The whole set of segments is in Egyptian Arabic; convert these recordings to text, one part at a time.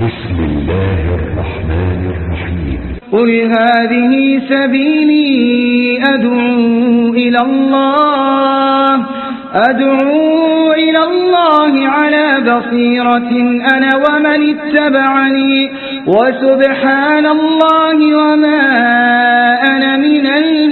بسم الله الرحمن الرحيم قل هذه سبيلي أدعو إلى الله أدعو إلى الله على بصيرة أنا ومن اتبعني وسبحان الله وما أنا من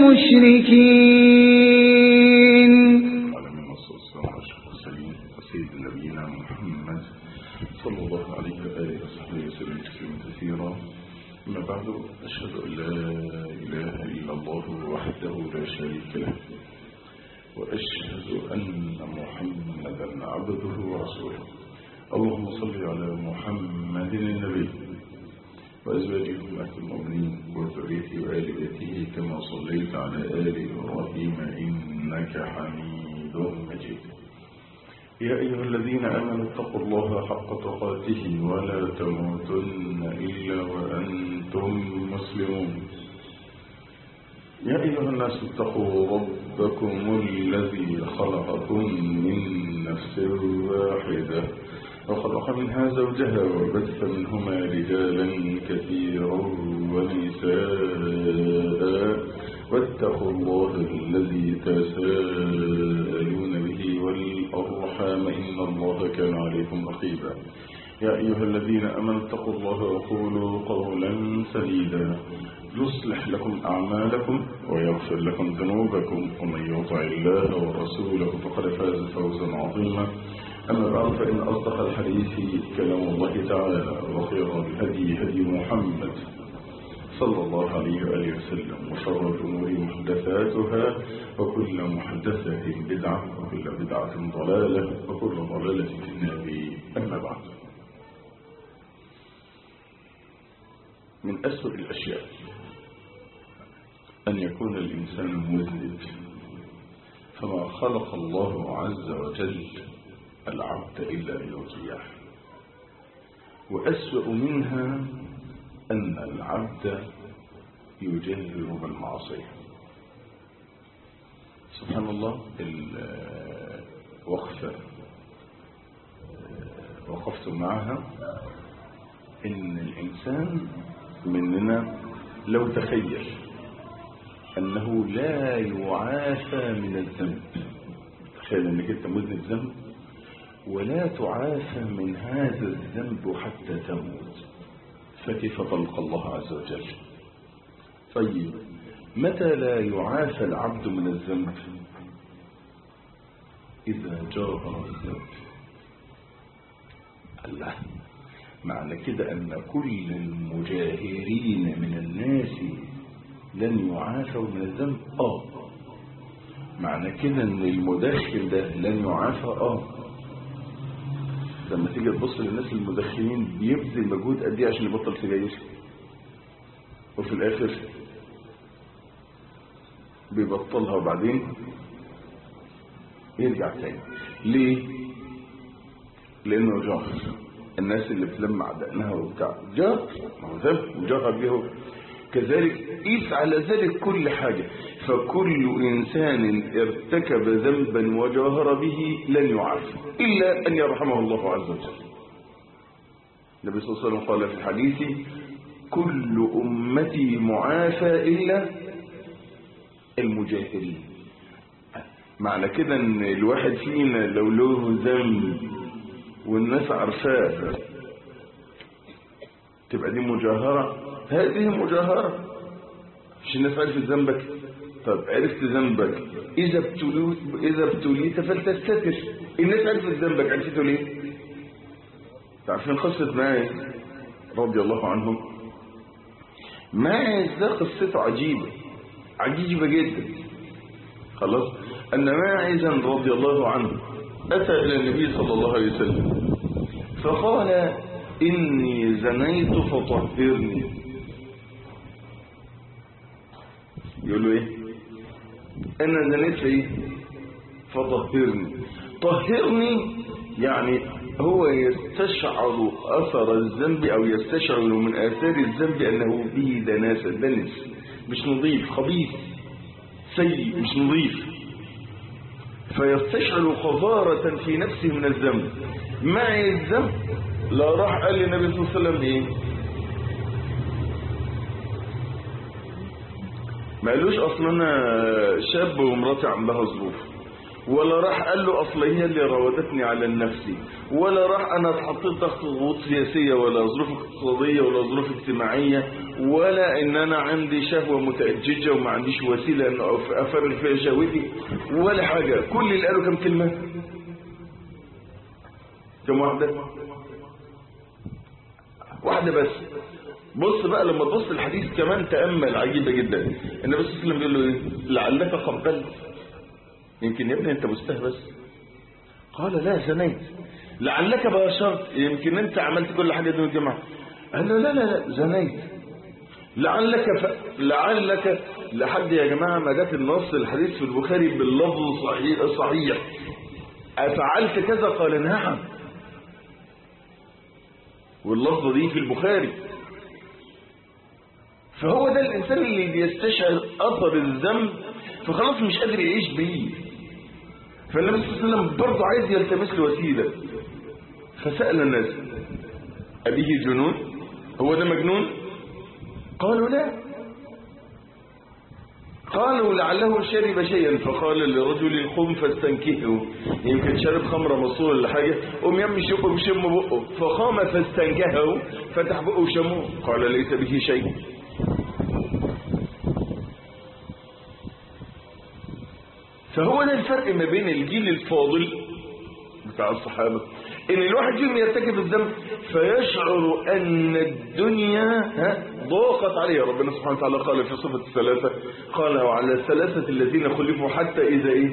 المشركين العالمين والصلاة والسلام على أشرف المرسلين وسيد نبينا محمد صلى الله عليه وآله وصحبه وسلم تسليما كثيرا أما بعد أشهد أن لا إله إلا الله وحده لا شريك له وأشهد أن محمدا عبده ورسوله اللهم صل على محمد النبي وأزواجه أمهات المؤمنين وذريته وآل بيته كما صليت على آل إبراهيم إنك حميد مجيد يا أيها الذين آمنوا اتقوا الله حق تقاته ولا تموتن إلا وأنتم مسلمون يا أيها الناس اتقوا ربكم الذي خلقكم من نفس واحدة وخلق منها زوجها وبث منهما رجالا كثيرا ونساء واتقوا الله الذي تساءلون به والأرحام إن الله كان عليكم رقيبا يا أيها الذين أمنوا اتقوا الله وقولوا قولا سديدا يصلح لكم أعمالكم ويغفر لكم ذنوبكم ومن يطع الله ورسوله فقد فاز فوزا عظيما أما بعد فإن أصدق الحديث كلام الله تعالى وخير الهدي هدي محمد صلى الله عليه وآله وسلم وشر الأمور محدثاتها وكل محدثة بدعة وكل بدعة ضلالة وكل ضلالة في النار أما بعد من أسوأ الأشياء أن يكون الإنسان مذنب فما خلق الله عز وجل العبد إلا ليرضيه وأسوأ منها أن العبد يجهر بالمعصية سبحان الله الوقفة وقفت معها إن الإنسان مننا لو تخيل أنه لا يعافى من الذنب تخيل أنك أنت مذنب ذنب ولا تعافى من هذا الذنب حتى تموت فكيف تلقى الله عز وجل طيب متى لا يعافى العبد من الذنب إذا جار الذنب الله معنى كده أن كل المجاهرين من الناس لن يعافوا من الذنب آه معنى كده أن المدخن ده لن يعافى آه لما تيجي تبص للناس المدخنين بيبذل مجهود قد ايه عشان يبطل سجاير وفي الاخر بيبطلها وبعدين يرجع تاني ليه لانه جاهر الناس اللي بتلمع دقنها وبتاع جاهر ما هو ذنب وجاهر به كذلك قيس على ذلك كل حاجة فكل إنسان ارتكب ذنبا وجاهر به لن يعافى إلا أن يرحمه الله عز وجل النبي صلى الله عليه وسلم قال في الحديث كل أمتي معافى إلا المجاهرين معنى كده ان الواحد فينا لو له ذنب والناس عارفاه تبقى دي مجاهرة هذه مجاهرة مش الناس عرفت ذنبك طب عرفت ذنبك إذا ابتليت إذا ابتليت فلتستتر الناس عرفت ذنبك عرفته ليه تعرفين قصة ماعز رضي الله عنه ماعز ده قصته عجيبة عجيبة جدا خلاص أن ماعزا رضي الله عنه أتى إلى النبي صلى الله عليه وسلم فقال إني زنيت فطهرني يقول له إيه أنا زنيت في إيه فطهرني طهرني يعني هو يستشعر أثر الذنب أو يستشعر من آثار الذنب أنه به دناسة دنس مش نظيف خبيث سيء مش نظيف فيستشعر قذارة في نفسه من الذنب مع الذنب لا راح قال للنبي صلى الله عليه وسلم ايه ما قالوش اصلا انا شاب ومراتي عندها ظروف ولا راح قال له اصل هي اللي راودتني على النفس ولا راح انا اتحطيت تحت ضغوط سياسيه ولا ظروف اقتصاديه ولا ظروف اجتماعيه ولا ان انا عندي شهوه متاججه وما عنديش وسيله ان افرغ فيها شهوتي ولا حاجه كل اللي قالوا كم كلمه كم واحده واحده بس بص بقى لما تبص الحديث كمان تامل عجيبه جدا النبي صلى الله عليه وسلم بيقول له ايه لعلك قبلت يمكن يا ابني انت مستهبس قال لا زنيت لعلك باشرت يمكن انت عملت كل حاجه دي والجماعه قال له لا لا لا زنيت لعلك ف... لعلك لحد يا جماعه ما جت النص الحديث في البخاري باللفظ صحيح صحيح افعلت كذا قال نعم واللفظه دي في البخاري فهو ده الانسان اللي بيستشعر اثر الذنب فخلاص مش قادر يعيش بيه فالنبي صلى الله عليه وسلم برضه عايز يلتمس له وسيله فسال الناس ابيه جنون هو ده مجنون قالوا لا قالوا لعله شرب شيئا فقال لرجل قم فاستنكهه يمكن شرب خمره مصوره ولا حاجه قوم يم يشوفه بشم بقه فقام فاستنكهه فتح بقه وشموه قال ليس به شيء فهو ده الفرق ما بين الجيل الفاضل بتاع الصحابة ان الواحد فيهم يرتكب الذنب فيشعر ان الدنيا ها ضاقت عليه ربنا سبحانه وتعالى قال في صفة الثلاثة قال وعلى الثلاثة الذين خلفوا حتى اذا ايه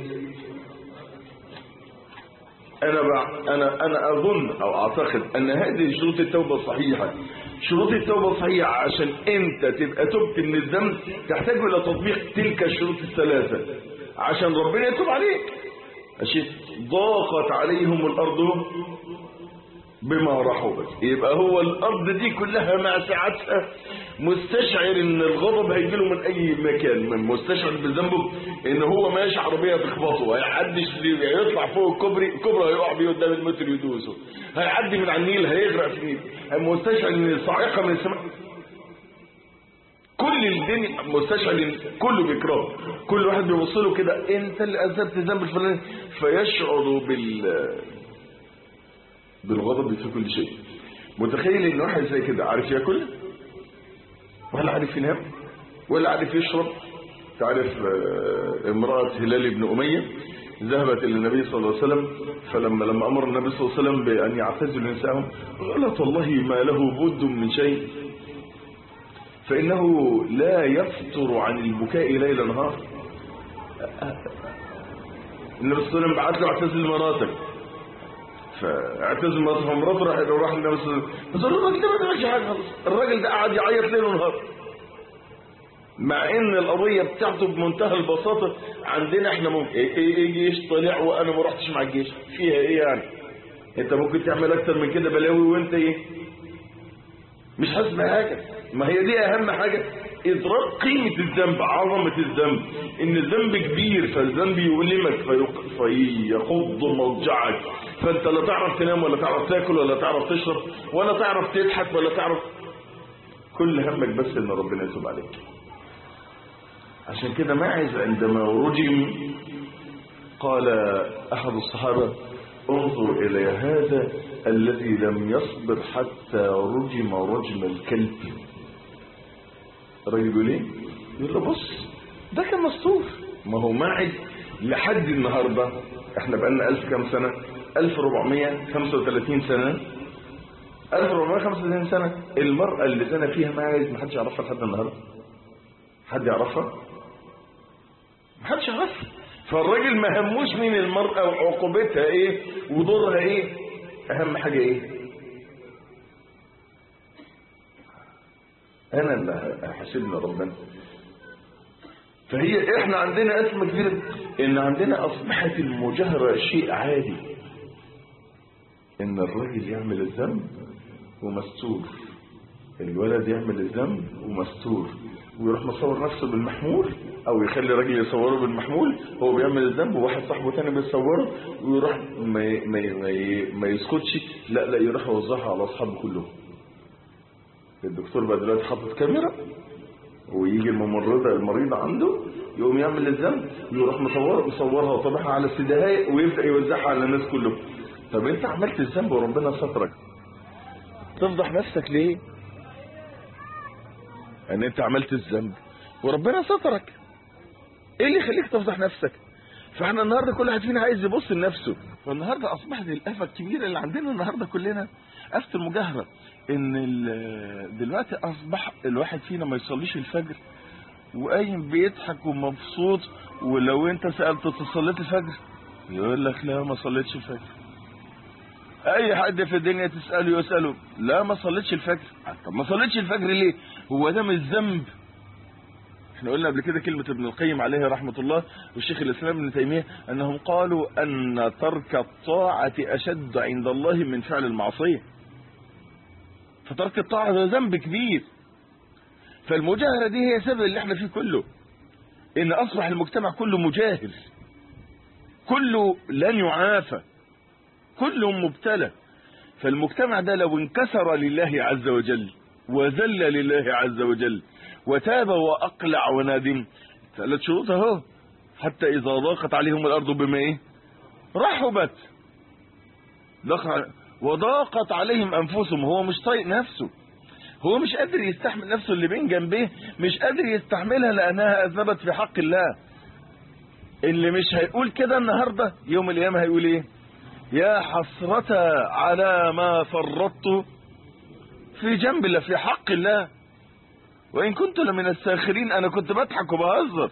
انا بع... انا انا اظن او اعتقد ان هذه شروط التوبة صحيحة شروط التوبة صحيحة عشان انت تبقى تبت من الذنب تحتاج الى تطبيق تلك الشروط الثلاثة عشان ربنا يتوب عليك ماشي ضاقت عليهم الارض بما رحبت يبقى هو الارض دي كلها مع سعتها مستشعر ان الغضب هيجيله من اي مكان من مستشعر بذنبه ان هو ماشي عربيه تخبطه هيعدي هيطلع فوق الكوبري الكوبري هيقع بيه قدام المتر يدوسه هيعدي من على النيل هيغرق في النيل مستشعر ان صاعقه من السماء كل الدنيا مستشعر كله بيكره كل واحد بيبص له كده انت اللي اذنبت الذنب الفلاني فيشعر بال بالغضب في كل شيء متخيل ان واحد زي كده عارف ياكل ولا عارف ينام ولا عارف يشرب تعرف امرأة هلال بن أمية ذهبت إلى النبي صلى الله عليه وسلم فلما لما أمر النبي صلى الله عليه وسلم بأن يعتزل نساءهم قالت والله ما له بد من شيء فإنه لا يفتر عن البكاء ليل نهار النبي صلى الله عليه وسلم بعت له اعتزل مراتك فاعتزل مراتك فمراته راح راح النبي صلى الله عليه وسلم بس الراجل ده ما عملش حاجه خالص الراجل ده قعد يعيط ليل ونهار مع ان القضيه بتاعته بمنتهى البساطه عندنا احنا ممكن ايه ايه جيش طلع وانا ما رحتش مع الجيش فيها ايه يعني انت ممكن تعمل اكتر من كده بلاوي وانت ايه مش حاسس بحاجه ما هي دي اهم حاجة ادراك قيمة الذنب عظمة الذنب ان الذنب كبير فالذنب يؤلمك فيقض مضجعك فانت لا تعرف تنام ولا تعرف تاكل ولا تعرف تشرب ولا تعرف تضحك ولا تعرف كل همك بس ان ربنا يتوب عليك عشان كده ماعز عندما رجم قال احد الصحابة انظر الى هذا الذي لم يصبر حتى رجم رجم الكلب الراجل بيقول ايه يقول له بص ده كان مستور ما هو ماعز لحد النهارده احنا بقالنا 1000 كام سنه 1435 سنه 1435 سنه المراه اللي زنى فيها ماعز ما حدش يعرفها لحد النهارده حد يعرفها ما حدش يعرفها فالراجل ما هموش من المرأة وعقوبتها ايه ودورها ايه اهم حاجة ايه انا اللي هحاسبنا ربنا فهي احنا عندنا ازمة كبيرة ان عندنا اصبحت المجاهرة شيء عادي ان الراجل يعمل الذنب ومستور الولد يعمل الذنب ومستور ويروح مصور نفسه بالمحمول او يخلي راجل يصوره بالمحمول هو بيعمل الذنب وواحد صاحبه تاني بيصوره ويروح ما ي- ما ي- ما, ي- ما يسكتش لا لا يروح يوزعها على اصحابه كلهم الدكتور بقى دلوقتي حاطط كاميرا ويجي الممرضة المريضة عنده يقوم يعمل الذنب يروح مصور مصورها وطبعها على السدهاء ويبدأ يوزعها على الناس كلهم طب انت عملت الذنب وربنا سترك تفضح نفسك ليه ان انت عملت الذنب وربنا سترك ايه اللي يخليك تفضح نفسك فاحنا النهارده كل واحد فينا عايز يبص لنفسه فالنهارده اصبحت الافه الكبيره اللي عندنا النهارده كلنا افه المجاهره ان ال- دلوقتي اصبح الواحد فينا ما يصليش الفجر وقايم بيضحك ومبسوط ولو انت سالته "أنت صليت الفجر يقول لك لا ما صليتش الفجر اي حد في الدنيا تساله يساله لا ما صليتش الفجر طب ما صليتش الفجر ليه هو ده مش ذنب احنا قلنا قبل كده كلمة ابن القيم عليه رحمة الله والشيخ الإسلام ابن تيمية أنهم قالوا أن ترك الطاعة أشد عند الله من فعل المعصية فترك الطاعة ده ذنب كبير فالمجاهرة دي هي سبب اللي احنا فيه كله إن أصبح المجتمع كله مجاهر كله لن يعافى كله مبتلى فالمجتمع ده لو انكسر لله عز وجل وذل لله عز وجل وتاب واقلع وندم ثلاث شروط اهو حتى اذا ضاقت عليهم الارض بما ايه رحبت ضاق- وضاقت عليهم انفسهم هو مش طايق نفسه هو مش قادر يستحمل نفسه اللي بين جنبيه مش قادر يستحملها لانها اذنبت في حق الله اللي مش هيقول كده النهارده يوم القيامه هيقول ايه يا حسرة على ما فرطت في جنب الله في حق الله وإن كنت لمن الساخرين أنا كنت بضحك وبهزر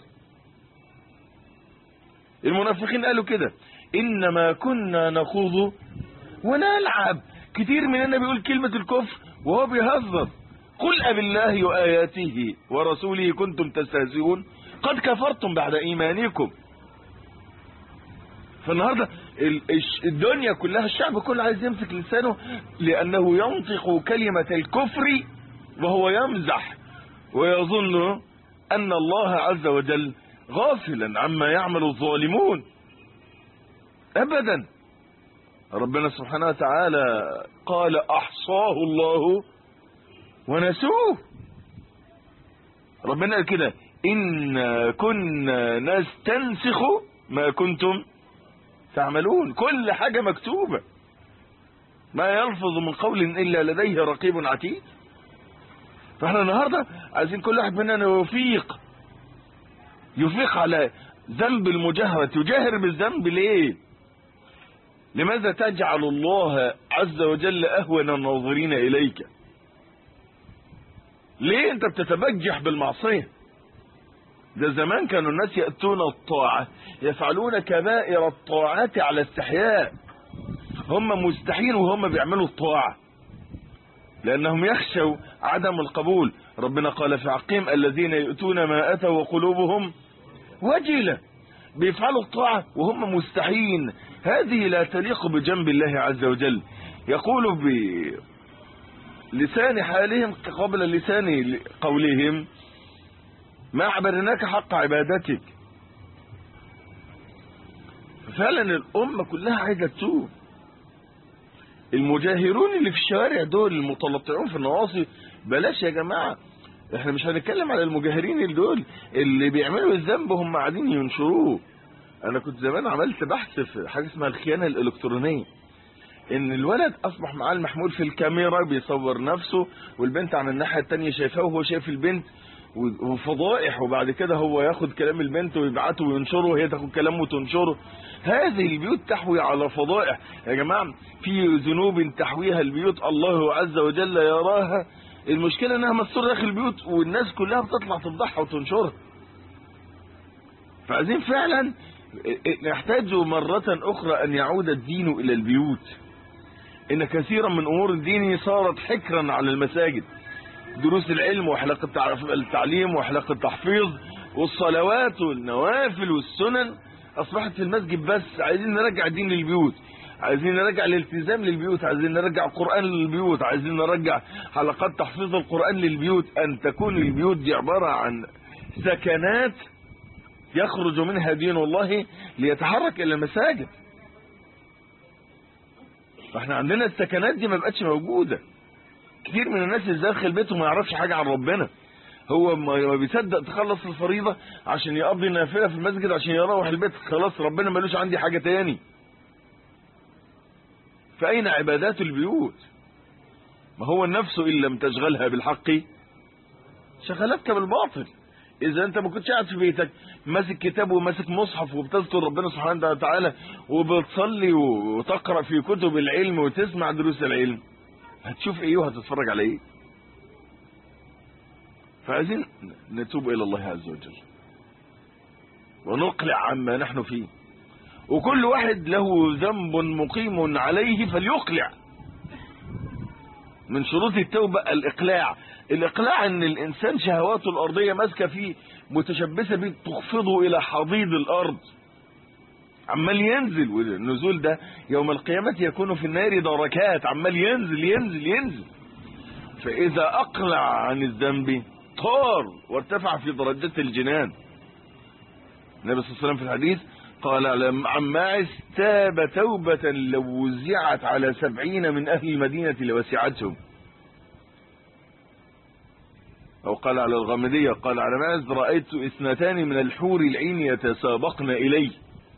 المنافقين قالوا كده إنما كنا نخوض ونلعب كتير مننا بيقول كلمة الكفر وهو بيهزر قل أبالله وآياته ورسوله كنتم تستهزئون قد كفرتم بعد إيمانكم فالنهارده ال- الش- الدنيا كلها الشعب كله عايز يمسك لسانه لانه ينطق كلمه الكفر وهو يمزح ويظن ان الله عز وجل غافلا عما يعمل الظالمون ابدا ربنا سبحانه وتعالى قال احصاه الله ونسوه ربنا قال كده ان كنا نستنسخ ما كنتم تعملون كل حاجة مكتوبة ما يلفظ من قول إلا لديه رقيب عتيد فاحنا النهاردة عايزين كل واحد مننا يفيق يفيق على ذنب المجاهرة تجاهر بالذنب ليه لماذا تجعل الله عز وجل أهون الناظرين إليك ليه انت بتتبجح بالمعصية ده زمان كانوا الناس يأتون الطاعة يفعلون كبائر الطاعات على استحياء هم مستحيل وهم بيعملوا الطاعة لأنهم يخشوا عدم القبول ربنا قال في عقيم الذين يؤتون ما أتوا وقلوبهم وجلة بيفعلوا الطاعة وهم مستحيين هذه لا تليق بجنب الله عز وجل يقول بلسان حالهم قبل لسان قولهم ما عبدناك حق عبادتك فعلا الأمة كلها عايزة تتوب المجاهرون اللي في الشوارع دول المتلطعون في النواصي بلاش يا جماعة احنا مش هنتكلم على المجاهرين اللي دول اللي بيعملوا الذنب هم قاعدين ينشروه انا كنت زمان عملت بحث في حاجة اسمها الخيانة الالكترونية ان الولد اصبح معاه المحمول في الكاميرا بيصور نفسه والبنت عن الناحية التانية شايفاه وهو شايف البنت وفضائح وبعد كده هو ياخد كلام البنت ويبعته وينشره وهي تاخد كلامه وتنشره هذه البيوت تحوي على فضائح يا جماعة في ذنوب تحويها البيوت الله عز وجل يراها المشكلة انها مستور داخل البيوت والناس كلها بتطلع تفضحها وتنشرها فعايزين فعلا نحتاج مرة اخرى ان يعود الدين الى البيوت ان كثيرا من امور الدين صارت حكرا على المساجد دروس العلم وحلقة التعليم وحلقة التحفيظ والصلوات والنوافل والسنن اصبحت في المسجد بس عايزين نرجع الدين للبيوت عايزين نرجع الالتزام للبيوت عايزين نرجع القرآن للبيوت عايزين نرجع حلقات تحفيظ القرآن للبيوت ان تكون البيوت دي عبارة عن سكنات يخرج منها دين الله ليتحرك الى المساجد فاحنا عندنا السكنات دي ما بقتش موجوده كتير من الناس اللي داخل بيته ما يعرفش حاجه عن ربنا هو ما بيصدق تخلص الفريضه عشان يقضي نافله في المسجد عشان يروح البيت خلاص ربنا ملوش عندي حاجه تاني فاين عبادات البيوت ما هو النفس ان لم تشغلها بالحق شغلتك بالباطل اذا انت ما كنتش قاعد في بيتك ماسك كتاب وماسك مصحف وبتذكر ربنا سبحانه وتعالى وبتصلي وتقرا في كتب العلم وتسمع دروس العلم هتشوف ايه وهتتفرج على ايه فعايزين نتوب الى الله عز وجل ونقلع عما نحن فيه وكل واحد له ذنب مقيم عليه فليقلع من شروط التوبة الإقلاع الإقلاع أن الإنسان شهواته الأرضية ماسكة فيه متشبثة به تخفضه إلى حضيض الأرض عمال ينزل والنزول ده يوم القيامة يكون في النار دركات عمال ينزل ينزل ينزل فإذا أقلع عن الذنب طار وارتفع في درجات الجنان النبي صلى الله عليه وسلم في الحديث قال عن ماعز تاب توبة لو وزعت على سبعين من أهل المدينة لوسعتهم أو قال على الغامدية قال على ماعز رأيت اثنتان من الحور العين يتسابقن إلي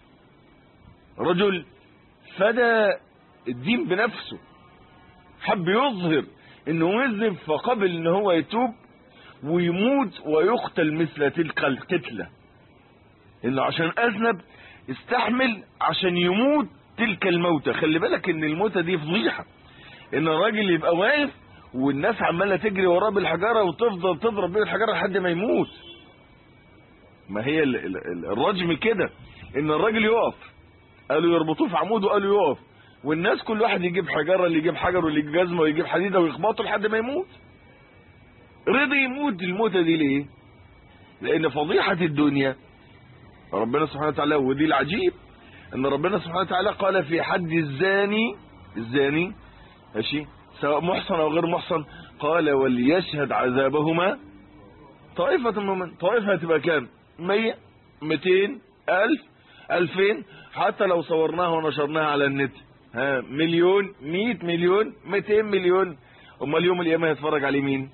رجل فدى الدين بنفسه حب يظهر انه مذنب فقبل ان هو يتوب ويموت ويقتل مثل تلك القتله انه عشان اذنب استحمل عشان يموت تلك الموتة خلي بالك ان الموتة دي فضيحة ان الراجل يبقى واقف والناس عمالة تجري وراه بالحجارة وتفضل تضرب بيه الحجارة لحد ما يموت ما هي ال ال الرجم كده ان الراجل يقف قالوا يربطوه في عمود وقالوا يقف والناس كل واحد يجيب حجارة اللي يجيب حجر واللي يجيب جزمة ويجيب حديدة ويخبطه لحد ما يموت رضي يموت الموتة دي ليه لان فضيحة الدنيا ربنا سبحانه وتعالى ودي العجيب ان ربنا سبحانه وتعالى قال في حد الزاني الزاني ماشي سواء محصن او غير محصن قال وليشهد عذابهما طائفة من طائفة هتبقى كام 100 200 1000 2000 حتى لو صورناها ونشرناها على النت ها مليون 100 مليون 200 مليون امال يوم القيامه هيتفرج عليه مين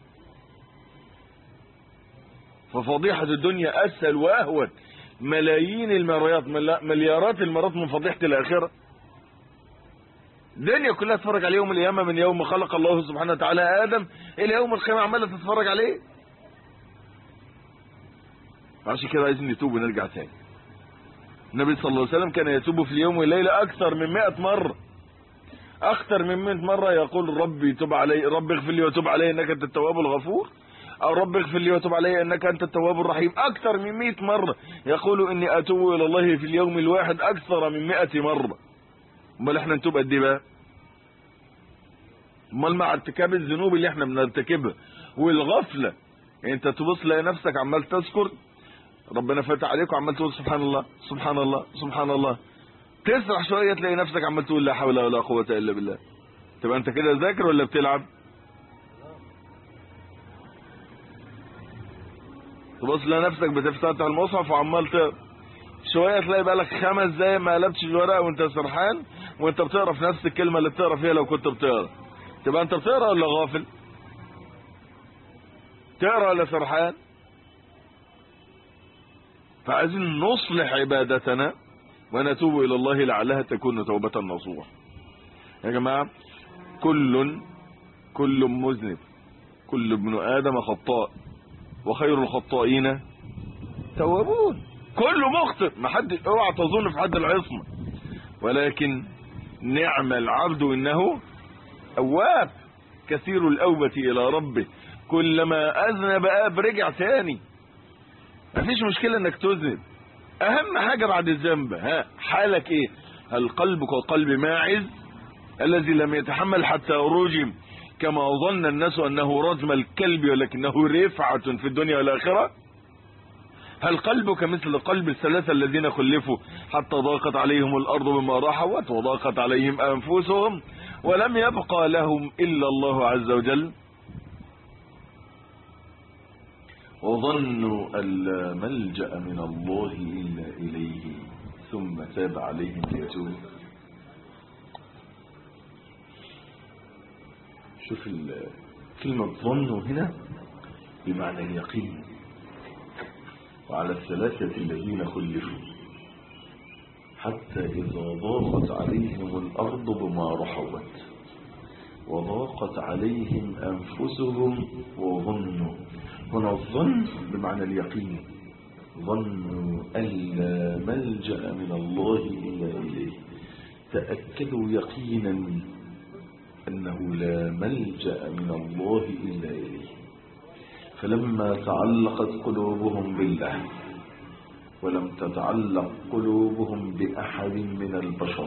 ففضيحة الدنيا اسهل واهون ملايين المرات مليارات المرات من فضيحة الآخرة الدنيا كلها تتفرج عليه يوم القيامة من يوم خلق الله سبحانه وتعالى آدم إلى يوم القيامة عمالة تتفرج عليه عشان كده عايزين نتوب ونرجع تاني النبي صلى الله عليه وسلم كان يتوب في اليوم والليلة أكثر من 100 مرة أكثر من 100 مرة يقول ربي تب علي ربي اغفر لي وتب علي إنك أنت التواب الغفور او رب اغفر لي وتب علي انك انت التواب الرحيم اكثر من 100 مرة يقول اني اتوب الى الله في اليوم الواحد اكثر من 100 مرة امال احنا نتوب قد ايه بقى امال مع ارتكاب الذنوب اللي احنا بنرتكبها والغفلة انت تبص تلاقي نفسك عمال تذكر ربنا فتح عليك وعمال تقول سبحان الله سبحان الله سبحان الله تسرح شوية تلاقي نفسك عمال تقول لا حول ولا قوة الا بالله تبقى انت كده ذاكر ولا بتلعب تبص لنفسك بتفتح المصحف وعمال تقرا شويه تلاقي بقالك خمس دقايق ما قلبتش الورقه وانت سرحان وانت بتقرا في نفس الكلمه اللي بتقرا فيها لو كنت بتقرا تبقى انت بتقرا ولا غافل تقرا ولا سرحان فعايزين نصلح عبادتنا ونتوب الى الله لعلها تكون توبه نصوح يا جماعه كل كل مذنب كل ابن ادم خطاء وخير الخطائين توابون كله مخطئ ما حد اوعى تظن في حد العصمه ولكن نعم العبد انه اواب كثير الاوبه الى ربه كلما اذنب اب رجع تاني مفيش مشكله انك تذنب اهم حاجه بعد الذنب ها حالك ايه هل قلبك قلب ماعز الذي لم يتحمل حتى رجم كما ظن الناس انه رجم الكلب ولكنه رفعة في الدنيا والاخرة هل قلبك مثل قلب الثلاثة الذين خلفوا حتى ضاقت عليهم الارض بما رحبت وضاقت عليهم انفسهم ولم يبقى لهم الا الله عز وجل وظنوا أن لا ملجأ من الله إلا إليه ثم تاب عليهم ليتوب شوف ال- كلمة ظنوا هنا بمعنى اليقين وعلى الثلاثة الذين خلفوا حتى إذا ضاقت عليهم الأرض بما رحبت وضاقت عليهم أنفسهم وظنوا هنا الظن بمعنى اليقين ظنوا أن لا ملجأ من الله إلا إليه تأكدوا يقينا أنه لا ملجأ من الله إلا إليه فلما تعلقت قلوبهم بالله ولم تتعلق قلوبهم بأحد من البشر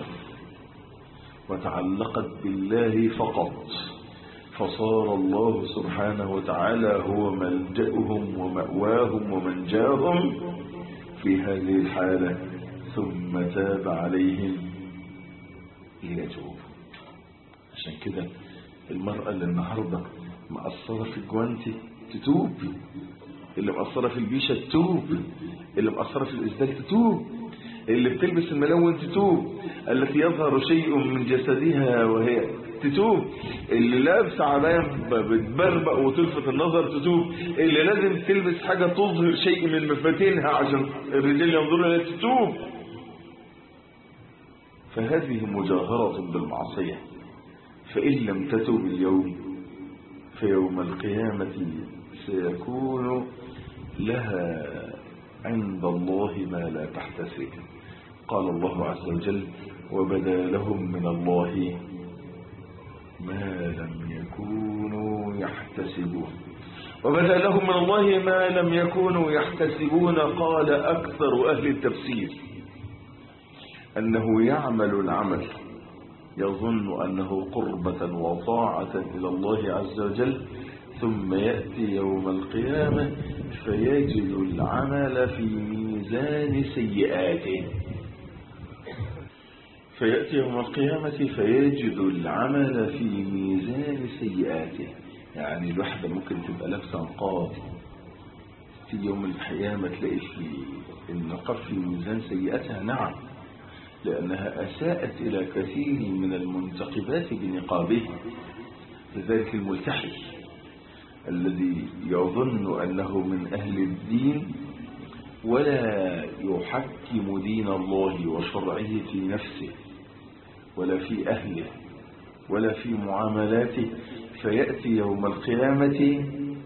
وتعلقت بالله فقط فصار الله سبحانه وتعالى هو ملجأهم ومأواهم ومنجاهم في هذه الحالة ثم تاب عليهم ليتوبوا عشان كده المرأة اللي النهاردة مقصرة في الجوانتي تتوب اللي مقصرة في البيشة تتوب اللي مقصرة في الإزدال تتوب اللي بتلبس الملون تتوب التي يظهر شيء من جسدها وهي تتوب اللي لابسه عباية بتبربق وتلفت النظر تتوب اللي لازم تلبس حاجة تظهر شيء من مفاتنها عشان الرجال ينظروا لها تتوب فهذه مجاهرة بالمعصية فإن لم تتوب اليوم فيوم القيامة سيكون لها عند الله ما لا تحتسب قال الله عز وجل وبدا لهم من الله ما لم يكونوا يحتسبون وبدا لهم من الله ما لم يكونوا يحتسبون قال أكثر أهل التفسير أنه يعمل العمل يظن أنه قربة وطاعة إلى الله عز وجل ثم يأتي يوم القيامة فيجد العمل في ميزان سيئاته فيأتي يوم القيامة فيجد العمل في ميزان سيئاته يعني الواحدة ممكن تبقى لابسة نقاب في يوم القيامة تلاقي في النقاب في ميزان سيئاتها نعم لأنها أساءت إلى كثير من المنتقبات بنقابه لذلك الملتحي الذي يظن أنه من أهل الدين ولا يحكم دين الله وشرعه في نفسه ولا في أهله ولا في معاملاته فيأتي يوم القيامة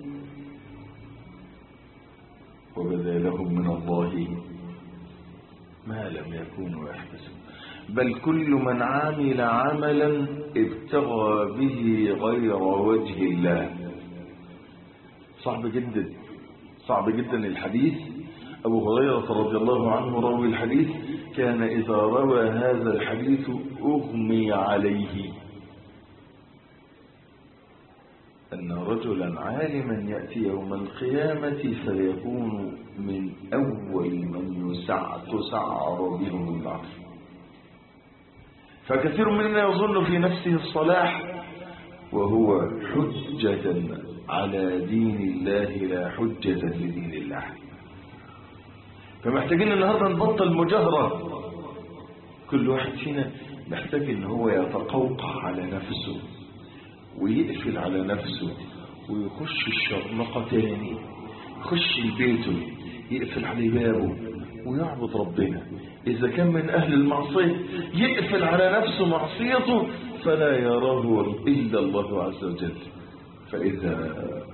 وبدا لهم من الله ما لم يكونوا يحتسبون بل كل من عمل عملا ابتغى به غير وجه الله صعب جدا صعب جدا الحديث أبو هريرة رضي الله عنه روي الحديث كان إذا روى هذا الحديث أغمي عليه أن رجلا عالما يأتي يوم القيامة فيكون من أول من يسع تسعر بهم النار فكثير منا يظن في نفسه الصلاح وهو حجة على دين الله لا حجة لدين الله فمحتاجين النهارده نبطل مجاهرة كل واحد فينا محتاج ان هو يتقوقع على نفسه ويقفل على نفسه ويخش الشرنقة تاني يخش بيته يقفل عليه بابه ويعبد ربنا إذا كان من أهل المعصية يقفل على نفسه معصيته فلا يراه إلا الله عز وجل فإذا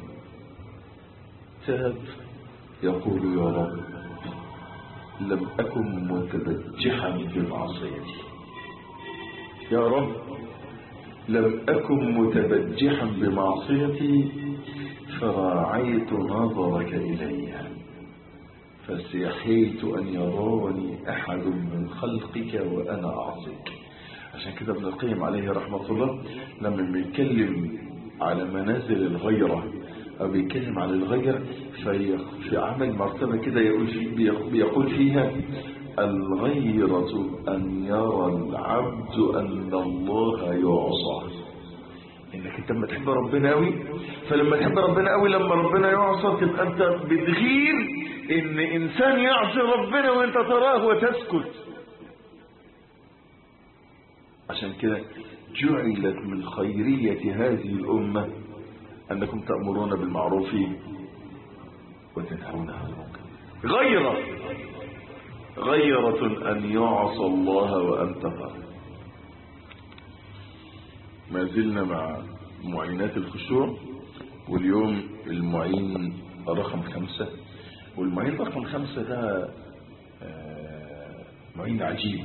تاب يقول يا رب لم أكن متبجحا بمعصيتي يا رب لم أكن متبجحا بمعصيتي فراعيت نظرك إلي فاستحييت أن يراني أحد من خلقك وأنا أعصيك عشان كده ابن القيم عليه رحمة الله لما بيتكلم على منازل الغيرة أو بيتكلم على الغير في, في عمل مرتبة كده يقول, في بيقول فيها الغيرة أن يرى العبد أن الله يعصى إنك أنت لما تحب ربنا قوي فلما تحب ربنا قوي لما ربنا يعصى تبقى انت بتغير ان انسان يعصي ربنا وانت تراه وتسكت عشان كده جعلت من خيرية هذه الأمة أنكم تأمرون بالمعروف وتنهون عن المنكر غيرة غيرة أن يعصى الله وأنت تعلم ما زلنا مع معينات الخشوع واليوم المعين رقم خمسة والمعين رقم خمسة ده آه، معين عجيب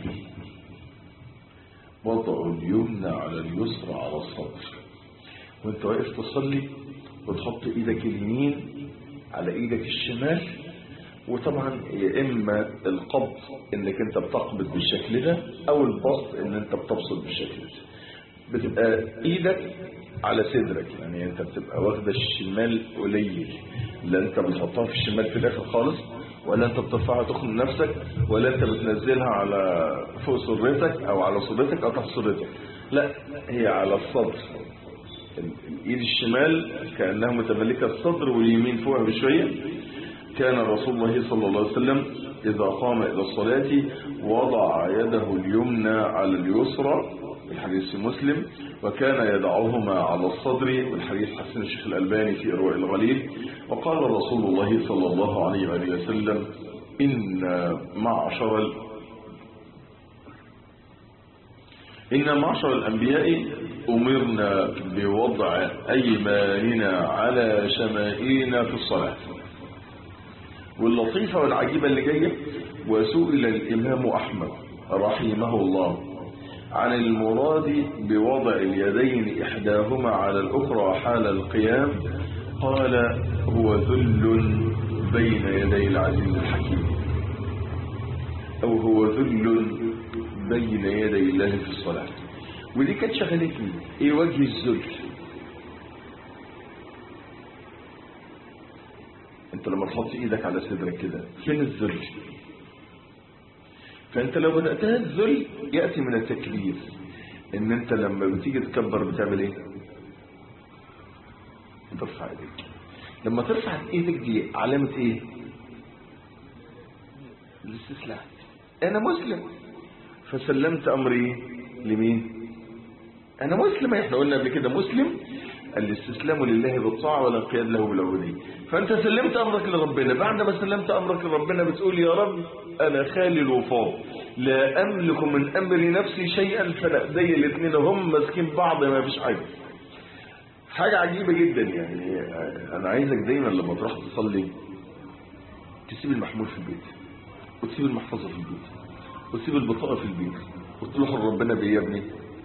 وضع اليمنى على اليسرى على الصدر وانت واقف تصلي وتحط ايدك اليمين على ايدك الشمال وطبعا يا اما القبض انك انت بتقبض بالشكل ده او البسط ان انت بتبسط بالشكل ده بتبقى ايدك على صدرك يعني انت بتبقى واخده الشمال قليل لا انت بتحطها في الشمال في الاخر خالص ولا انت بترفعها تخن نفسك ولا انت بتنزلها على فوق سرتك او على صدرتك او تحت صدرتك لا هي على الصدر ال- الايد الشمال كانها متملكه الصدر واليمين فوقها بشويه كان رسول الله صلى الله عليه وسلم إذا قام إلى الصلاة وضع يده اليمنى على اليسرى الحديث في مسلم وكان يدعهما على الصدر والحديث حسن الشيخ الألباني في إرواء الغليل وقال رسول الله صلى الله عليه وآله وسلم إن معشر ال- إن معشر الأنبياء أمرنا بوضع أيماننا على شمائلنا في الصلاة واللطيفة والعجيبة اللي جاية وسئل الإمام أحمد رحمه الله عن المراد بوضع اليدين إحداهما على الأخرى حال القيام قال هو ذل بين يدي العزيز الحكيم أو هو ذل بين يدي الله في الصلاة ودي كانت شغلتني ايه وجه الذل انت لما تحط ايدك على صدرك كده فين الذل فانت لو بدأتها الذل يأتي من التكبير ان انت لما بتيجي تكبر بتعمل ايه بترفع ايديك لما ترفع ايدك دي علامة ايه الاستسلام انا مسلم فسلمت امري لمين انا مسلم احنا قلنا قبل كده مسلم الاستسلام لله بالطاعة والانقياد له بالعبودية فانت سلمت امرك لربنا بعد ما سلمت امرك لربنا بتقول يا رب انا خالي الوفاض لا املك من امر نفسي شيئا فلا ايدي الاثنين هم ماسكين بعض ما فيش حاجه حاجه عجيبه جدا يعني انا عايزك دايما لما تروح تصلي تسيب المحمول في البيت وتسيب المحفظه في البيت وتسيب البطاقه في البيت وتروح لربنا بايه يا ابني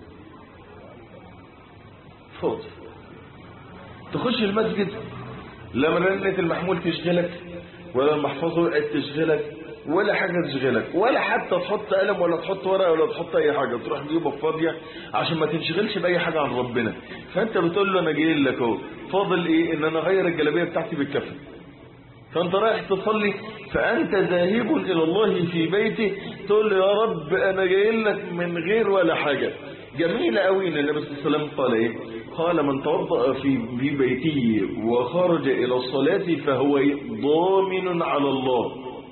فاضي تخش المسجد لا رنة المحمول تشغلك ولا المحفظة وقعت تشغلك ولا حاجة تشغلك ولا حتى تحط قلم ولا تحط ورقة ولا تحط أي حاجة تروح جيبك فاضية عشان ما تنشغلش بأي حاجة عن ربنا فأنت بتقول له أنا جاي لك أهو فاضل إيه إن أنا أغير الجلابية بتاعتي بالكفن فأنت رايح تصلي فأنت ذاهب إلى الله في بيته تقول له يا رب أنا جاي لك من غير ولا حاجة جميلة قوي ان النبي صلى الله عليه وسلم قال ايه قال من توضأ في في بيته وخرج الى الصلاة فهو ضامن على الله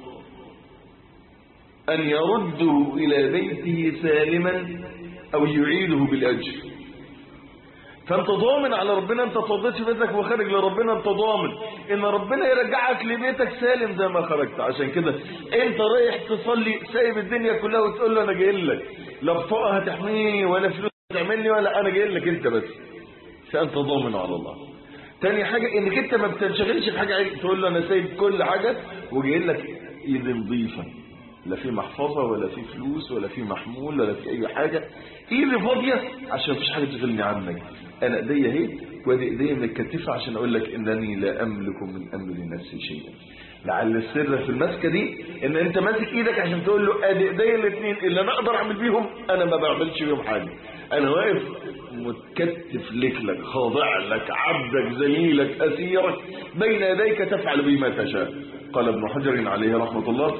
ان يرده الى بيته سالما او يعيده بالاجر فانت ضامن على ربنا انت توضيت في بيتك وخارج لربنا انت ضامن ان ربنا يرجعك لبيتك سالم زي ما خرجت عشان كده انت رايح تصلي سايب الدنيا كلها وتقول له انا جاي لك لا بطاقه هتحميني ولا فلوس هتعملني ولا انا جاي لك انت بس فانت ضامن على الله تاني حاجة انك انت ما بتنشغلش في حاجة عايز تقول له انا سايب كل حاجة وجاي لك ايد نظيفة لا في محفظة ولا في فلوس ولا في محمول ولا في اي حاجة ايدي فاضية عشان مفيش حاجة تشغلني عنك انا ايديا اهي وادي ايديا متكتفة عشان اقول لك انني لا املك من امر نفسي شيئا لعل السر في المسكه دي ان انت ماسك ايدك عشان تقول له ادي ايديا الاثنين اللي انا اقدر اعمل بيهم انا ما بعملش بيهم حاجه انا واقف متكتف لك لك خاضع لك عبدك ذليلك اسيرك بين يديك تفعل بما تشاء قال ابن حجر عليه رحمه الله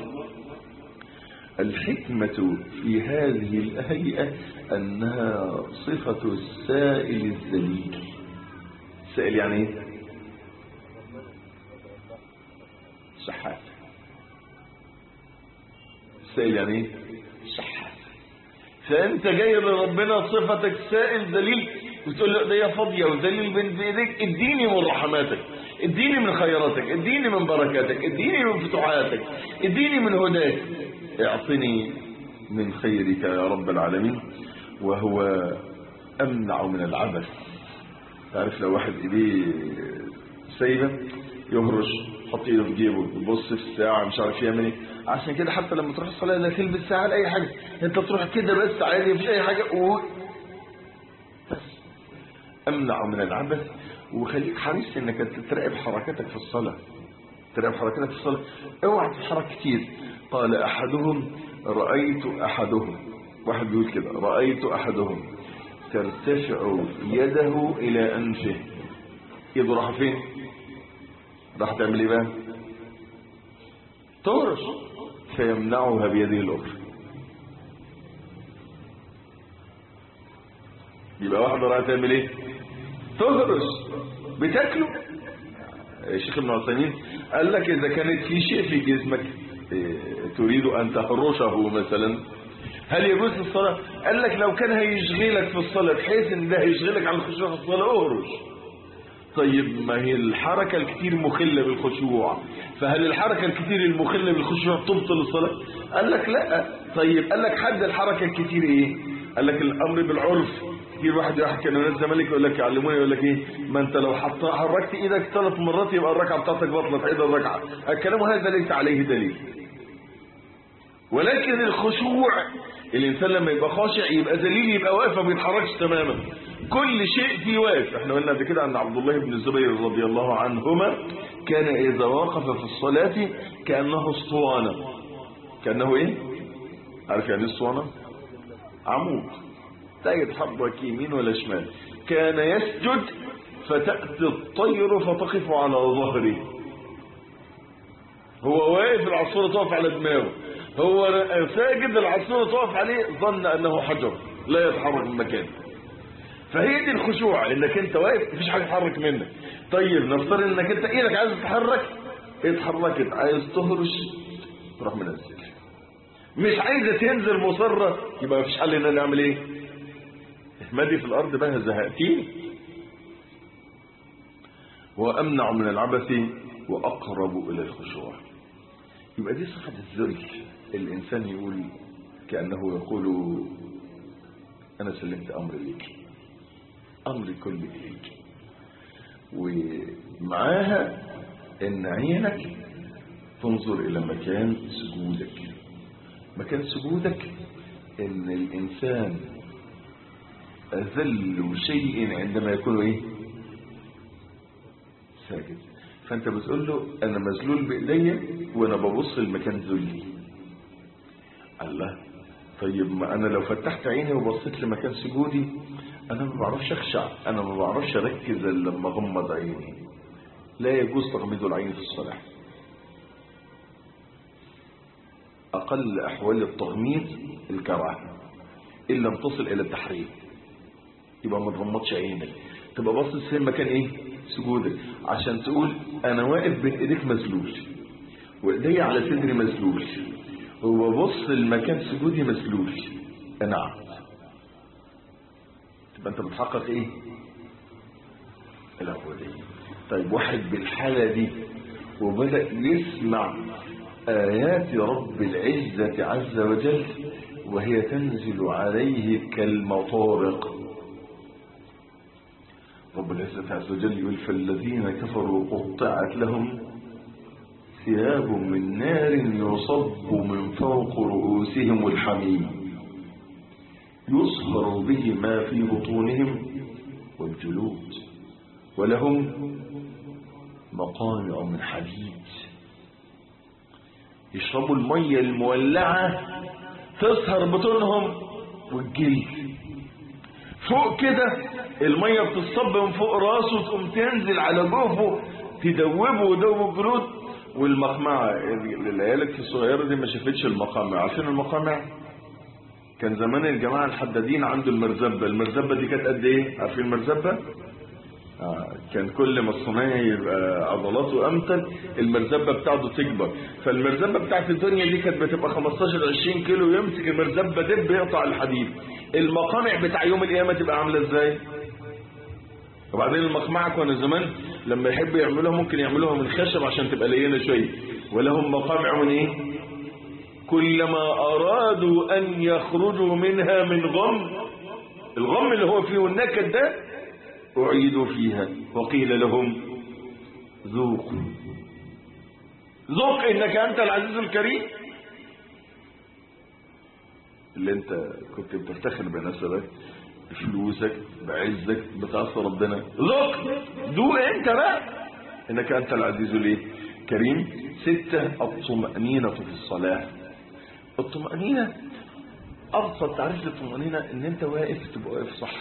الحكمة في هذه الهيئة أنها صفة السائل الذليل السائل يعني ايه شحات السائل يعني ايه شحات فانت جاي لربنا صفتك سائل ذليل وتقول له ده يا فاضيه وذليل بين ايديك اديني من رحماتك اديني من خيراتك اديني من بركاتك اديني من فتوحاتك اديني من هداك اعطني من خيرك يا رب العالمين وهو امنع من العبث تعرف لو واحد ايديه سايبه يهرش يحط ايده في جيبه يبص في الساعه مش عارف يعمل ايه عشان كده حتى لما تروح الصلاه لا تلبس ساعه ولا اي حاجه انت تروح كده بس عادي مفيش اي حاجه و... بس امنع من العبث وخليك حريص انك تراقب حركاتك في الصلاه تراقب حركاتك في الصلاه اوعى تتحرك كتير قال احدهم رايت احدهم واحد بيقول كده رايت احدهم ترتفع يده الى انفه يده راح فين راح تعمل ايه بقى تهرش فيمنعها بيده الاخرى يبقى واحده راح تعمل ايه تهرش بتاكله الشيخ ابن عثيمين قال لك اذا كانت في شيء في جسمك إيه، تريد ان تهرشه مثلا هل يجوز في الصلاة قال لك لو كان هيشغلك في الصلاة بحيث ان ده هيشغلك عن الخشوع في الصلاة اهرش طيب ما هي الحركة الكتير مخلة بالخشوع فهل الحركة الكتير المخلة بالخشوع تبطل الصلاة قال لك لا طيب قال لك حد الحركة الكتير ايه قال لك الامر بالعرف كتير واحد يروح كان ناس زمالك يقول لك يعلموني يقول لك ايه ما انت لو حط حركت ايدك ثلاث مرات يبقى الركعه بتاعتك بطلت عيد الركعه الكلام هذا ليس عليه دليل ولكن الخشوع الانسان لما يبقى خاشع يبقى ذليل يبقى واقف ما بيتحركش تماما كل شيء فيه واقف احنا قلنا قبل كده ان عبد الله بن الزبير رضي الله عنهما كان اذا وقف في الصلاه كانه اسطوانه كانه ايه عارف يعني ايه اسطوانه عمود لا يتحرك يمين ولا شمال كان يسجد فتأتي الطير فتقف على ظهره هو واقف العصفورة تقف على دماغه هو ساجد العصفورة تقف عليه ظن أنه حجر لا يتحرك من مكانه فهي دي الخشوع انك انت واقف مفيش حاجه تحرك منك طيب نفترض انك انت ايدك عايز تتحرك اتحركت عايز تهرش تروح منزل مش عايزه تنزل مصره يبقى مفيش حل ان انا اعمل ايه احمدي في الارض بقى زهقتيني وامنع من العبث واقرب الى الخشوع يبقى دي صفه الذل الانسان يقول كانه يقول انا سلمت امري ليك امري كله اليك ومعاها ان عينك تنظر الى مكان سجودك مكان سجودك ان الانسان اذل شيء عندما يكون ايه ساجد فانت بتقول له انا مذلول بايديا وانا ببص لمكان ذلي الله طيب ما انا لو فتحت عيني وبصيت لمكان سجودي انا ما بعرفش اخشع انا ما بعرفش اركز الا لما اغمض عيني لا يجوز تغميض العين في الصلاه اقل احوال التغميض الكراهه ان لم تصل الى التحريم يبقى ما تغمضش عينك تبقى باصص في مكان ايه سجودك عشان تقول انا واقف بين ايديك مذلول وايدي على صدري مذلول وببص المكان سجودي مذلول انا عبد تبقى انت بتحقق ايه العبودية طيب واحد بالحالة دي وبدأ يسمع آيات رب العزة عز وجل وهي تنزل عليه كالمطارق رب العزة عز وجل يقول فالذين كفروا قطعت لهم ثياب من نار يصب من فوق رؤوسهم الحميم يصهر به ما في بطونهم والجلود ولهم مقامع من حديد يشربوا المية المولعة تسهر بطونهم والجلد فوق كده المية بتصب من فوق راسه تقوم تنزل على جوفه تدوبه ودوب الجلود والمقمعة العيال الصغيرة دي ما شافتش المقامع عارفين المقامع كان زمان الجماعة الحدادين عنده المرزبة المرزبة دي كانت قد ايه عارفين المرزبة آه، كان كل ما الصنايعي يبقى عضلاته امتن المرزبه بتاعته تكبر فالمرزبه بتاعت الدنيا دي كانت بتبقى 15 20 كيلو يمسك المرزبه دب يقطع الحديد المقامع بتاع يوم القيامه تبقى عامله ازاي وبعدين المقمعة كانوا زمان لما يحبوا يعملوها ممكن يعملوها من خشب عشان تبقى لينة شوية ولهم مقامع من ايه كلما ارادوا ان يخرجوا منها من غم الغم اللي هو فيه النكد ده اعيدوا فيها وقيل لهم ذوقوا ذوق انك انت العزيز الكريم اللي انت كنت بتفتخر بنفسك بفلوسك بعزك بتعصى ربنا ذوق دوق انت بقى انك انت العزيز الايه كريم ستة الطمأنينة في الصلاة الطمأنينة ابسط تعريف للطمأنينة ان انت واقف تبقى واقف صح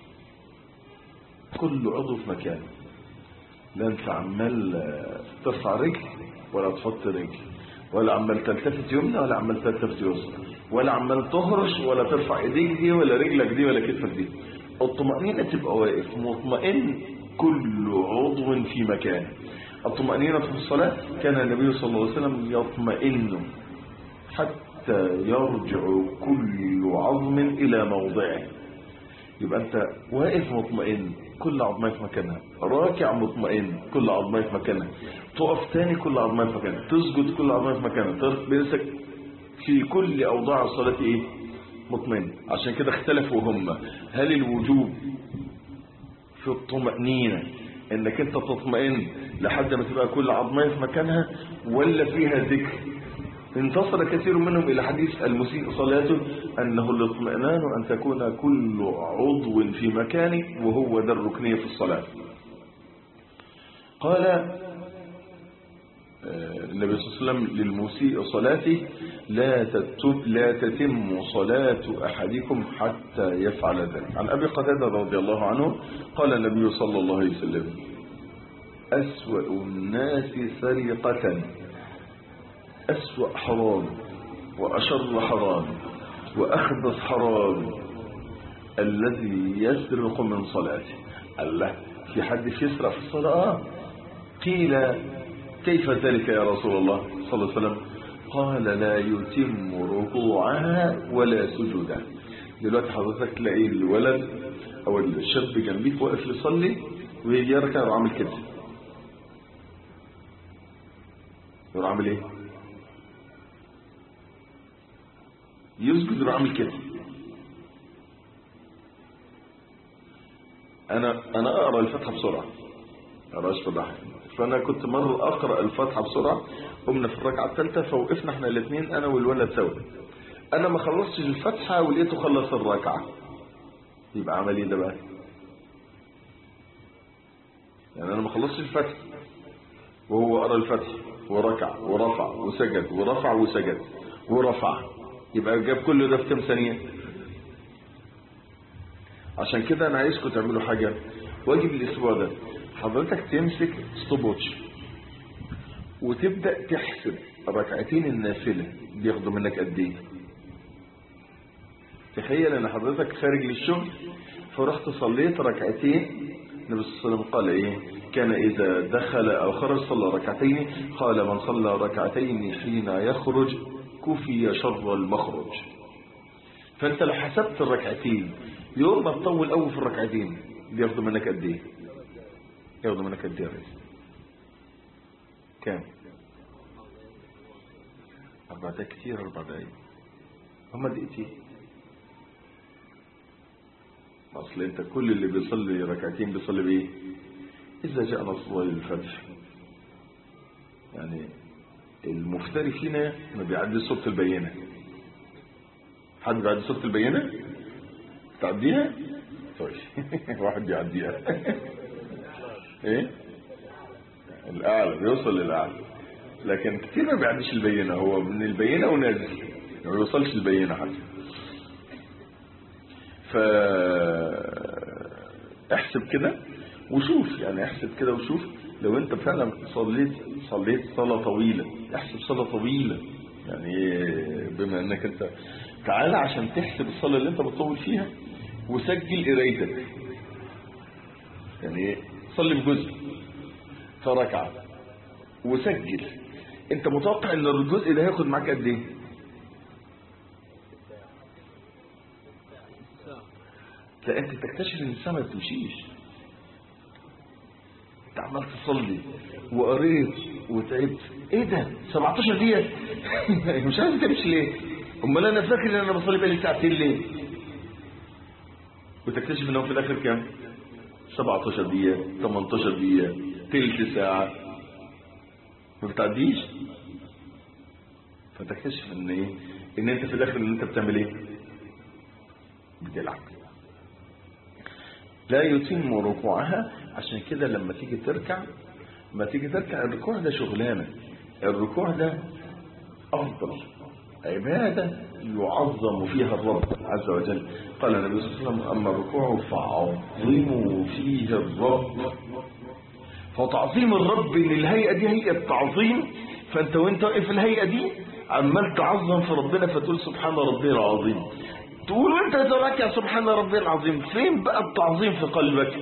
كل عضو في مكانه لا انت عمال ترفع رجل ولا تحط رجل ولا عمال تلتفت يمنى ولا عمال تلتفت يسرى ولا عمال تهرش ولا ترفع ايديك دي ولا رجلك دي ولا كتفك دي الطمأنينة تبقى واقف مطمئن كل عضو في مكانه الطمأنينة في الصلاة كان النبي صلى الله عليه وسلم يطمئن حتى يرجع كل عظم إلى موضعه يبقى أنت واقف مطمئن كل عظمة في مكانها راكع مطمئن كل عظمة في مكانها تقف تاني كل عظمة في مكانها تسجد كل عظمة في مكانها ترفع بيسك في كل أوضاع الصلاة إيه مطمئن عشان كده اختلفوا هم هل الوجوب في الطمأنينة انك انت تطمئن لحد ما تبقى كل عظمية في مكانها ولا فيها ذكر انتصر كثير منهم الى حديث المسيء صلاته انه الاطمئنان ان تكون كل عضو في مكانه وهو ده الركنية في الصلاة قال النبي صلى الله عليه وسلم للمسيء صلاته لا تتب لا تتم صلاة أحدكم حتى يفعل ذلك عن أبي قتادة رضي الله عنه قال النبي صلى الله عليه وسلم أسوأ الناس سرقة أسوأ حرام وأشر حرام وأخبث حرام الذي يسرق من صلاته الله في حد يسرق في الصلاة قيل كيف ذلك يا رسول الله صلى الله عليه وسلم قال لا يتم ركوعها ولا سجودها دلوقتي حضرتك تلاقي الولد او الشاب جنبيك واقف يصلي ويجي يركع يروح عامل كده يروح عامل ايه يسجد يروح عامل كده انا انا اقرا الفاتحه بسرعه اقراش فضحك فانا كنت مره اقرا الفاتحه بسرعه قمنا في الركعه الثالثه فوقفنا احنا الاثنين انا والولد سوا انا ما خلصتش الفاتحه ولقيته خلص الركعه يبقى عمل ايه ده بقى يعني انا ما خلصتش الفاتحه وهو قرا الفاتحه وركع ورفع وسجد ورفع وسجد ورفع يبقى جاب كل ده في كام ثانيه عشان كده انا عايزكم تعملوا حاجه واجب الاسبوع ده حضرتك تمسك ستوب واتش وتبدا تحسب ركعتين النافله بياخدوا منك قد ايه تخيل ان حضرتك خارج للشغل فرحت صليت ركعتين النبي صلى الله عليه وسلم قال ايه كان اذا دخل او خرج صلى ركعتين قال من صلى ركعتين حين يخرج كفي شر المخرج فانت لو حسبت الركعتين يوم ما تطول قوي في الركعتين بياخدوا منك قد ايه ياخدوا منك قد ايه يا ريس كام اربع دقايق كتير اربع دقايق هما دقيقتين اصل انت كل اللي بيصلي ركعتين بيصلي بايه اذا جاء نصر الله للفتح يعني المفتري فينا ما بيعدي صوت البينه حد بيعدي صوت البينه تعديها طيب واحد بيعديها ايه الاعلى بيوصل للاعلى لكن كتير ما بيعديش البينه هو من البينه ونازل ما بيوصلش البينه حتى ف احسب كده وشوف يعني احسب كده وشوف لو انت فعلا صليت صليت صلاه طويله احسب صلاه طويله يعني بما انك انت تعالى عشان تحسب الصلاه اللي انت بتطول فيها وسجل قرايتك يعني صلي بجزء فركعة وسجل انت متوقع ان الجزء ده هياخد معاك قد ايه لا انت تكتشف ان الساعه ما بتمشيش انت عمال تصلي وقريت وتعبت ايه ده 17 دقيقه مش عارف تمشي ليه امال انا فاكر ان انا بصلي بقالي ساعتين ليه وتكتشف انه في الاخر كام 17 دقيقه 18 دقيقه تلت ساعه ما بتعديش فتكتشف ان ايه ان انت في الاخر ان انت بتعمل ايه بتلعب لا يتم ركوعها عشان كده لما تيجي تركع ما تيجي تركع الركوع ده شغلانه الركوع ده افضل عباده يعظم فيها الرب عز وجل قال النبي صلى الله عليه وسلم اما الركوع فعظموا فيه الرب فتعظيم الرب ان الهيئه دي هيئه تعظيم فانت وانت واقف في الهيئه دي عمال تعظم في ربنا فتقول سبحان ربي العظيم تقول وانت تراكع سبحان ربي العظيم فين بقى التعظيم في قلبك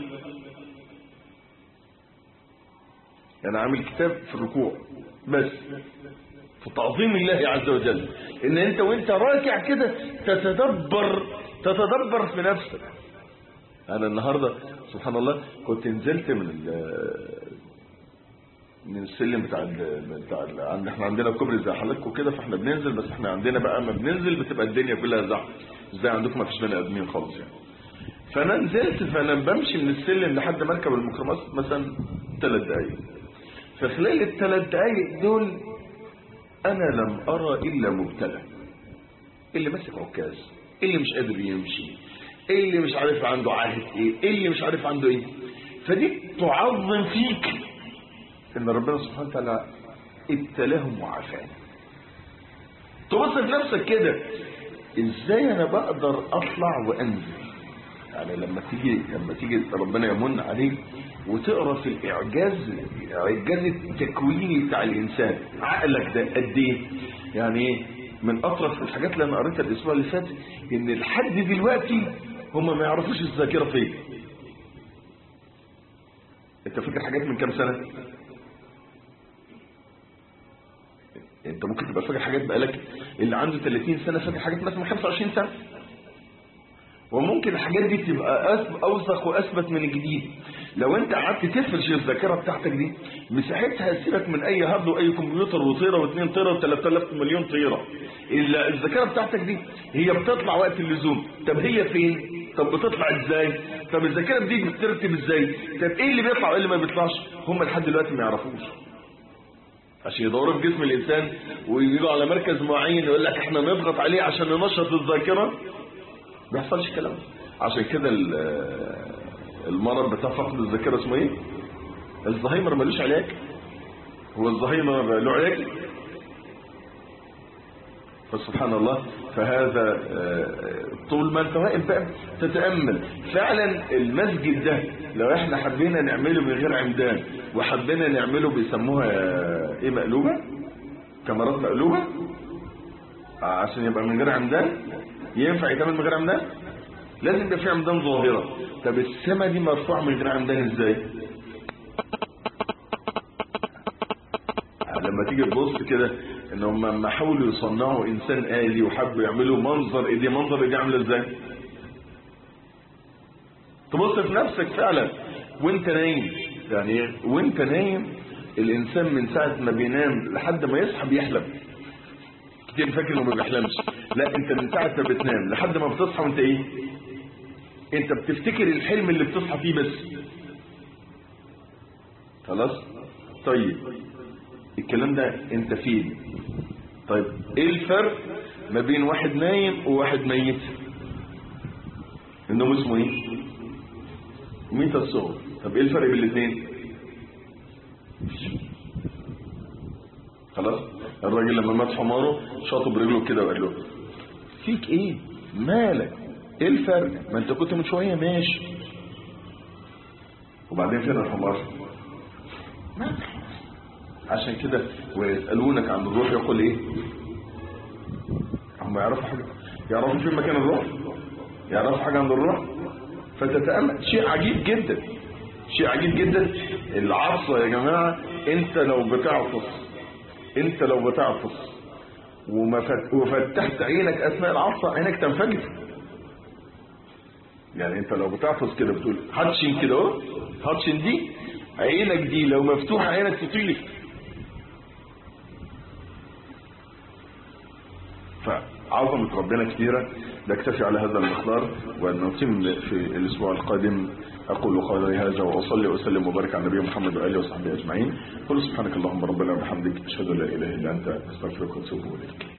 انا عامل كتاب في الركوع بس في تعظيم الله عز وجل ان انت وانت راكع كده تتدبر تتدبر في نفسك انا النهارده سبحان الله كنت نزلت من ال- من السلم بتاع ال بتاع ال عند احنا عندنا كوبري زي حضراتكم كده فاحنا بننزل بس احنا عندنا بقى ما بننزل بتبقى الدنيا كلها زحمه ازاي عندكم ما فيش بني ادمين خالص يعني فانا نزلت فانا بمشي من السلم لحد ما اركب الميكروباص مثلا ثلاث دقايق فخلال الثلاث دقايق دول انا لم ارى الا مبتلى اللي ماسك عكاز اللي مش قادر يمشي اللي مش عارف عنده عاهد ايه اللي مش عارف عنده ايه فدي تعظم فيك ان ربنا سبحانه وتعالى ابتلاهم وعافاهم تبص في نفسك كده ازاي انا بقدر اطلع وانزل يعني لما تيجي لما تيجي ربنا يمن عليك وتقرا في الاعجاز الاعجاز التكويني بتاع الانسان عقلك ده قد ايه يعني ايه من اطرف الحاجات اللي انا قريتها الاسبوع اللي فات ان لحد دلوقتي هم ما يعرفوش الذاكره فين انت فاكر حاجات من كام سنه انت ممكن تبقى فاكر حاجات بقالك اللي عنده 30 سنه فاكر حاجات مثلا من 25 سنه وممكن الحاجات دي تبقى أثب- اوثق واثبت من الجديد لو انت قعدت تفرش الذاكره بتاعتك دي مساحتها سيبك من اي هارد واي كمبيوتر وطيره واثنين طيره و3000 مليون طيره الا الذاكره بتاعتك دي هي بتطلع وقت اللزوم طب هي فين طب بتطلع ازاي طب الذاكره دي بترتب ازاي طب ايه اللي بيطلع وايه اللي ما بيطلعش هم لحد دلوقتي ما يعرفوش عشان يدوروا في جسم الانسان ويجوا على مركز معين يقول لك احنا نضغط عليه عشان ننشط الذاكره ما بيحصلش كلام عشان كده ال- المرض بتاع فقد الذاكره اسمه ايه الزهايمر ملوش علاج هو الزهايمر له علاج فسبحان الله فهذا آه، طول ما انت واقف بقى تتامل فعلا المسجد ده لو احنا حبينا نعمله من غير عمدان وحبينا نعمله بيسموها آه، ايه مقلوبه كاميرات مقلوبه آه، عشان يبقى من غير عمدان ينفع يتعمل من غير عمدان لازم يبقى في عمدان ظاهره طب السما دي مرفوعه من غير عمدان ازاي لما تيجي تبص كده ان هم لما حاولوا يصنعوا انسان آلي وحبوا يعملوا منظر ايديه منظر ايديه عامله ازاي تبص في نفسك فعلا وانت نايم يعني إيه؟ وانت نايم الانسان من ساعه ما بينام لحد ما يصحى بيحلم كتير فاكر انه ما بيحلمش لا انت من ساعه ما بتنام لحد ما بتصحى وانت ايه انت بتفتكر الحلم اللي بتصحى فيه بس خلاص طيب الكلام ده انت فين طيب ايه الفرق ما بين واحد نايم وواحد ميت النوم اسمه ايه ميت الصغر طب ايه الفرق بين الاثنين خلاص الراجل لما مات حماره شاطه برجله كده وقال له فيك ايه مالك ايه الفرق ما انت كنت من شويه ماشي وبعدين فين الحمار ما عشان كده ويسألونك عن الروح يقول ايه هم يعرفوا حاجة يعرفوا فين مكان الروح يعرفوا حاجة عن الروح فتتأمل شيء عجيب جدا شيء عجيب جدا العطسة يا جماعة انت لو بتعطس انت لو بتعطس وما فت... وفتحت عينك اثناء العطسة عينك تنفجر يعني انت لو بتعطس كده بتقول هاتشن كده اهو هاتشن دي عينك دي لو مفتوحة عينك تطير فعظمة ربنا كثيرة نكتفي على هذا المقدار ونتم في الأسبوع القادم أقول قولي هذا وأصلي وأسلم وبارك على النبي محمد وآله وصحبه أجمعين قل سبحانك اللهم ربنا وبحمدك أشهد أن لا إله إلا أنت أستغفرك وأتوب إليك